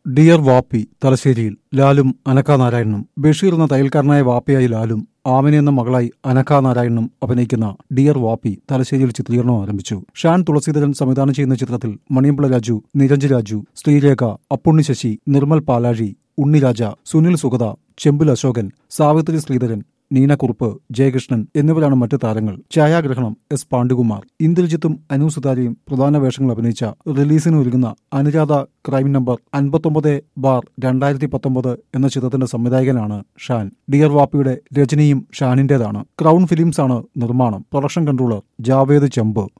dear വാപ്പി തലശ്ശേരിയിൽ ലാലും അനക്ക നാരായണനും ബഷീർ എന്ന തയ്യൽക്കാരനായ വാപ്പയായി ലാലും ആമിന എന്ന മകളായി അനക്ക നാരായണനും അഭിനയിക്കുന്ന ഡിയർ വാപ്പി തലശ്ശേരിയിൽ ചിത്രീകരണം ആരംഭിച്ചു ഷാൻ തുളസീധരൻ സംവിധാനം ചെയ്യുന്ന ചിത്രത്തിൽ മണിയമ്പിള രാജു നിരഞ്ജ് രാജു ശ്രീരേഖ അപ്പുണ്ണി ശശി നിർമ്മൽ പാലാഴി ഉണ്ണിരാജ സുനിൽ സുഗത ചെമ്പുൽ അശോകൻ സാവിത്രി ശ്രീധരൻ നീനക്കുറുപ്പ് ജയകൃഷ്ണൻ എന്നിവരാണ് മറ്റ് താരങ്ങൾ ഛായാഗ്രഹണം എസ് പാണ്ഡുകുമാർ ഇന്ദ്രജിത്തും അനു സുതാരിയും പ്രധാന വേഷങ്ങൾ അഭിനയിച്ച റിലീസിന് ഒരുങ്ങുന്ന അനുരാധ ക്രൈം നമ്പർ അൻപത്തൊമ്പത് ബാർ രണ്ടായിരത്തി പത്തൊമ്പത് എന്ന ചിത്രത്തിന്റെ സംവിധായകനാണ് ഷാൻ ഡിയർ വാപ്പിയുടെ രചനയും ഷാനിന്റേതാണ് ക്രൗൺ ഫിലിംസ് ആണ് നിർമ്മാണം പ്രൊഡക്ഷൻ കൺട്രോളർ ജാവേദ് ചെമ്പ്